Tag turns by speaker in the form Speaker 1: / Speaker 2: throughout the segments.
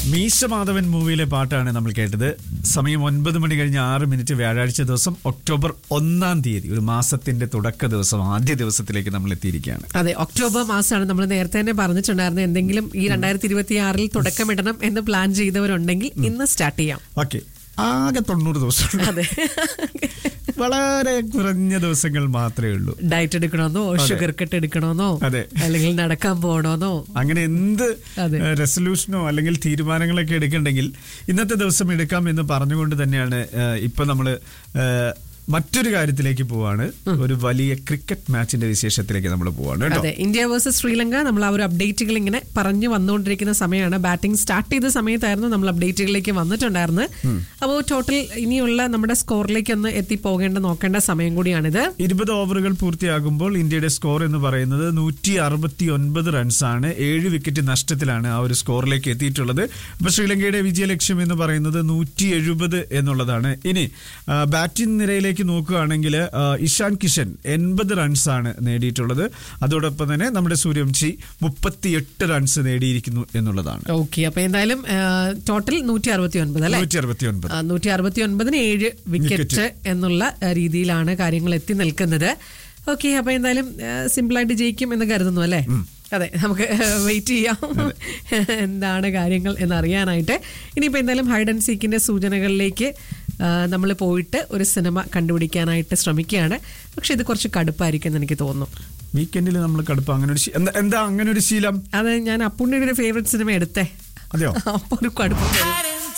Speaker 1: മീശമാധവൻ മൂവിയിലെ പാട്ടാണ് നമ്മൾ കേട്ടത് സമയം ഒൻപത് മണി കഴിഞ്ഞ് ആറ് മിനിറ്റ് വ്യാഴാഴ്ച ദിവസം ഒക്ടോബർ ഒന്നാം തീയതി ഒരു മാസത്തിന്റെ തുടക്ക ദിവസം ആദ്യ ദിവസത്തിലേക്ക് നമ്മൾ എത്തിയിരിക്കുകയാണ്
Speaker 2: അതെ ഒക്ടോബർ മാസമാണ് നമ്മൾ നേരത്തെ തന്നെ പറഞ്ഞിട്ടുണ്ടായിരുന്നു എന്തെങ്കിലും ഈ രണ്ടായിരത്തി ഇരുപത്തി ആറിൽ തുടക്കമിടണം എന്ന് പ്ലാൻ ചെയ്തവരുണ്ടെങ്കിൽ ഇന്ന് സ്റ്റാർട്ട് ചെയ്യാം
Speaker 1: ഓക്കെ ആകെ തൊണ്ണൂറ് ദിവസം
Speaker 2: അതെ
Speaker 1: വളരെ കുറഞ്ഞ ദിവസങ്ങൾ മാത്രമേ ഉള്ളൂ
Speaker 2: ഡയറ്റ് എടുക്കണമെന്നോ ഷുഗർ കട്ട് എടുക്കണമെന്നോ
Speaker 1: അതെ.
Speaker 2: അല്ലെങ്കിൽ നടക്കാൻ പോകണമെന്നോ
Speaker 1: അങ്ങനെ എന്ത്
Speaker 2: അതെ.
Speaker 1: റെസൊല്യൂഷനോ അല്ലെങ്കിൽ തീരുമാനങ്ങളൊക്കെ എടുക്കണ്ടെങ്കിൽ ഇന്നത്തെ ദിവസം എടുക്കാം എന്ന് പറഞ്ഞുകൊണ്ട് തന്നെയാണ് ഏഹ്, ഇപ്പൊ നമ്മള് ഏഹ്, മറ്റൊരു കാര്യത്തിലേക്ക് പോവാണ് ഒരു വലിയ ക്രിക്കറ്റ് മാച്ചിന്റെ വിശേഷത്തിലേക്ക് നമ്മൾ പോവാണ് കേട്ടോ
Speaker 2: അതെ ഇന്ത്യ വേഴ്സസ് ശ്രീലങ്ക നമ്മൾ ആ ഒരു അപ്ഡേറ്റുകൾ ഇങ്ങനെ പറഞ്ഞു വന്നുകൊണ്ടിരിക്കുന്ന സമയമാണ് ബാറ്റിംഗ് സ്റ്റാർട്ട് ചെയ്ത സമയത്തായിരുന്നു നമ്മൾ അപ്ഡേറ്റുകളിലേക്ക് വന്നിട്ടുണ്ടായിരുന്നത് അപ്പോൾ ടോട്ടൽ ഇനിയുള്ള നമ്മുടെ സ്കോറിലേക്ക് ഒന്ന് എത്തിപ്പോകേണ്ട നോക്കേണ്ട സമയം കൂടിയാണിത്
Speaker 1: ഇരുപത് ഓവറുകൾ പൂർത്തിയാകുമ്പോൾ ഇന്ത്യയുടെ സ്കോർ എന്ന് പറയുന്നത് നൂറ്റി അറുപത്തി ഒൻപത് റൺസാണ് ഏഴ് വിക്കറ്റ് നഷ്ടത്തിലാണ് ആ ഒരു സ്കോറിലേക്ക് എത്തിയിട്ടുള്ളത് അപ്പൊ ശ്രീലങ്കയുടെ വിജയലക്ഷ്യം എന്ന് പറയുന്നത് നൂറ്റി എഴുപത് എന്നുള്ളതാണ് ഇനി ആ, ബാറ്റിംഗ് നിരയിലേക്ക് നോക്കുകയാണെങ്കിൽ ആ, ഇഷാൻ കിഷൻ എൺപത് റൺസാണ് നേടിയിട്ടുള്ളത് അതോടൊപ്പം തന്നെ നമ്മുടെ സൂര്യവംശി മുപ്പത്തിയെട്ട് റൺസ് നേടിയിരിക്കുന്നു എന്നുള്ളതാണ്
Speaker 2: ഓക്കെ അപ്പൊ എന്തായാലും ടോട്ടൽ നൂറ്റി അറുപത്തി ഒൻപത് അല്ലെ
Speaker 1: നൂറ്റി അറുപത്തി ഒൻപത്
Speaker 2: നൂറ്റി അറുപത്തി ഒൻപതിന് ഏഴ് വിക്കറ്റ് എന്നുള്ള ആ, രീതിയിലാണ് കാര്യങ്ങൾ എത്തി നിൽക്കുന്നത് ഓക്കെ അപ്പൊ എന്തായാലും സിമ്പിൾ ആയിട്ട് ജയിക്കും എന്ന് കരുതുന്നു അല്ലേ അതെ നമുക്ക് വെയിറ്റ് ചെയ്യാം എന്താണ് കാര്യങ്ങൾ എന്നറിയാനായിട്ട് ഇനിയിപ്പോ എന്തായാലും ഹൈഡ് ആൻഡ് സീക്കിന്റെ സൂചനകളിലേക്ക് നമ്മൾ പോയിട്ട് ഒരു സിനിമ കണ്ടുപിടിക്കാനായിട്ട് ശ്രമിക്കുകയാണ് പക്ഷെ ഇത് കുറച്ച് കടുപ്പായിരിക്കും എന്ന് എനിക്ക് തോന്നുന്നു
Speaker 1: വീക്കെൻഡിൽ നമ്മൾ കടുപ്പം അങ്ങനെ ഒരു ശീ- എന്താ എന്താ അങ്ങനെ ഒരു ശീലം
Speaker 2: അത് ഞാൻ അപ്പുണ്ണിയുടെ ഒരു ഫേവറേറ്റ് സിനിമ എടുത്തേ
Speaker 1: അതെയോ
Speaker 2: അപ്പൊ ഒരു കടുപ്പം വരും.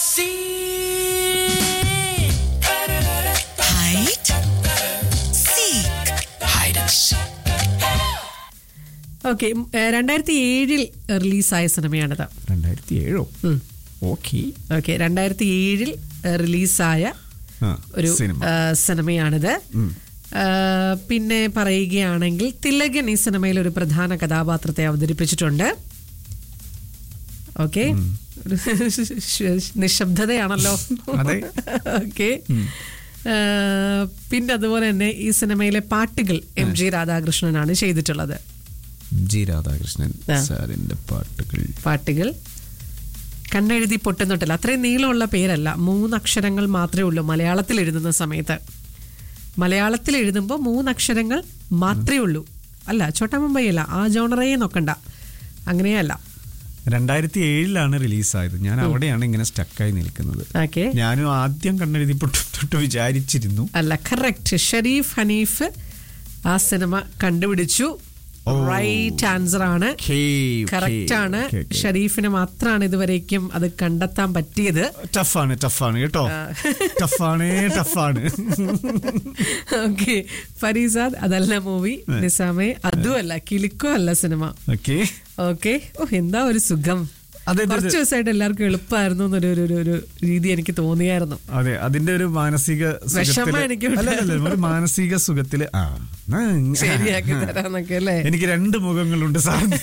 Speaker 3: Hide and seek.
Speaker 2: ഓക്കെ രണ്ടായിരത്തി ഏഴിൽ റിലീസായ സിനിമയാണിത്
Speaker 1: രണ്ടായിരത്തി ഏഴോ ഓക്കെ
Speaker 2: ഓക്കെ രണ്ടായിരത്തി ഏഴിൽ റിലീസായ
Speaker 1: ആ,
Speaker 2: ഒരു
Speaker 1: സിനിമ.
Speaker 2: ആ, സിനിമയാണിത് ആ, പിന്നെ പറയുകയാണെങ്കിൽ തിലകൻ ഈ സിനിമയിൽ ഒരു പ്രധാന കഥാപാത്രത്തെ അവതരിപ്പിച്ചിട്ടുണ്ട് ഓക്കെ നിശബ്ദതയാണല്ലോ
Speaker 1: അതെ.
Speaker 2: ഓക്കെ പിന്നെ അതുപോലെ തന്നെ ഈ സിനിമയിലെ പാട്ടുകൾ എം ജി രാധാകൃഷ്ണനാണ് ചെയ്തിട്ടുള്ളത്
Speaker 1: ജി രാധാകൃഷ്ണൻ
Speaker 2: ആ.
Speaker 1: സാറിന്റെ പാട്ടുകൾ
Speaker 2: പാട്ടുകൾ കണ്ണെഴുതി പൊട്ടുന്നുണ്ടല്ലോ അത്രയും നീളമുള്ള പേരല്ല മൂന്നക്ഷരങ്ങൾ മാത്രമേ ഉള്ളൂ മലയാളത്തിൽ എഴുതുന്ന സമയത്ത് മലയാളത്തിൽ എഴുതുമ്പോൾ മൂന്നക്ഷരങ്ങൾ മാത്രമേ ഉള്ളൂ അല്ല ചോട്ടാ മുംബൈ അല്ല ആ ജോണറയെ നോക്കണ്ട അങ്ങനെയല്ല
Speaker 1: രണ്ടായിരത്തി ഏഴിലാണ് റിലീസായത് ഞാൻ അവിടെയാണ് ഇങ്ങനെ സ്റ്റക്കായി നിൽക്കുന്നത്
Speaker 2: ഓക്കെ
Speaker 1: ഞാനും ആദ്യം കണ്ണെഴുതി പൊട്ടു തൊട്ട് വിചാരിച്ചിരുന്നു
Speaker 2: അല്ല കറക്റ്റ് ഷരീഫ് ഹനീഫ് ആ സിനിമ കണ്ടുപിടിച്ചു
Speaker 1: ഓ.
Speaker 2: റൈറ്റ് ആൻസർ ആണ് കറക്റ്റ് ആണ് ഷരീഫിന് മാത്രമാണ് ഇതുവരേക്കും അത് കണ്ടെത്താൻ പറ്റിയത്
Speaker 1: ടഫാണ് ടഫാണ് കേട്ടോ ടഫാണ് ടഫാണ്
Speaker 2: ഓക്കെ ഫരീസാദ് അതല്ല മൂവി നിസാമെ അതുമല്ല കിലുക്കോ അല്ല സിനിമ
Speaker 1: ഓക്കെ
Speaker 2: ഓക്കെ ഓ എന്താ ഒരു സുഖം
Speaker 1: അതെ, അതെ,
Speaker 2: കുറച്ച് ദിവസമായിട്ട് എല്ലാവർക്കും എളുപ്പമായിരുന്നു എന്നൊരു ഒരു- ഒരു ഒരു രീതി എനിക്ക് തോന്നിയായിരുന്നു
Speaker 1: അതെ അതിന്റെ ഒരു മാനസിക
Speaker 2: വിഷമം
Speaker 1: സുഖത്തില്
Speaker 2: എനിക്കുണ്ട്.
Speaker 1: അല്ല, അല്ല, ഒരു മാനസിക സുഖത്തില് ആ ആ,
Speaker 2: ശരിയാക്കി തരാന്നൊക്കെ അല്ലേ
Speaker 1: എനിക്ക് രണ്ട് മുഖങ്ങളുണ്ട് സാറിന്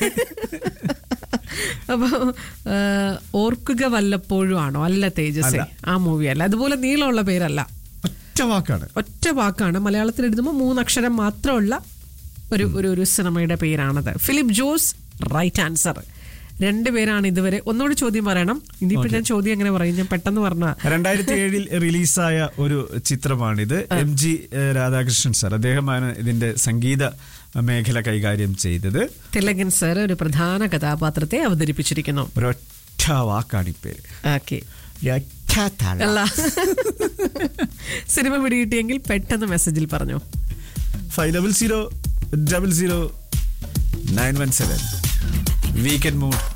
Speaker 2: അപ്പൊ ആ, ഓർക്കുക വല്ലപ്പോഴും ആണോ അല്ല തേജസ് ആ മൂവി അല്ല അതുപോലെ നീളമുള്ള പേരല്ല
Speaker 1: ഒറ്റ വാക്കാണ്
Speaker 2: ഒറ്റ വാക്കാണ് മലയാളത്തിൽ എഴുതുമ്പോൾ മൂന്നക്ഷരം മാത്രമുള്ള ഒരു ഒരു ഒരു സിനിമയുടെ പേരാണത് ഫിലിപ്പ് ജോസ് റൈറ്റ് ആൻസർ രണ്ടുപേരാണ് ഇതുവരെ ഒന്നുകൂടി ചോദ്യം പറയണം ഇനിയിപ്പോ ഞാൻ ചോദ്യം എങ്ങനെ പറയും ഞാൻ പെട്ടെന്ന് പറഞ്ഞ
Speaker 1: രണ്ടായിരത്തി ഏഴിൽ റിലീസായ ഒരു ചിത്രമാണിത് എം ജി ഏഹ്, രാധാകൃഷ്ണൻ സാർ അദ്ദേഹമാണ് ഇതിന്റെ സംഗീത മേഖല കൈകാര്യം ചെയ്തത്
Speaker 2: തിലകൻ സർ ഒരു പ്രധാന കഥാപാത്രത്തെ അവതരിപ്പിച്ചിരിക്കുന്നു
Speaker 1: ഒരൊറ്റ വാക്കാണ് ഈ പേര്
Speaker 2: ഓക്കെ
Speaker 1: ഒരൊറ്റ തള.
Speaker 2: അല്ല സിനിമ പിടികിട്ടിയെങ്കിൽ പെട്ടെന്ന് മെസ്സേജിൽ പറഞ്ഞു
Speaker 1: five double zero double zero nine one seven weekend mood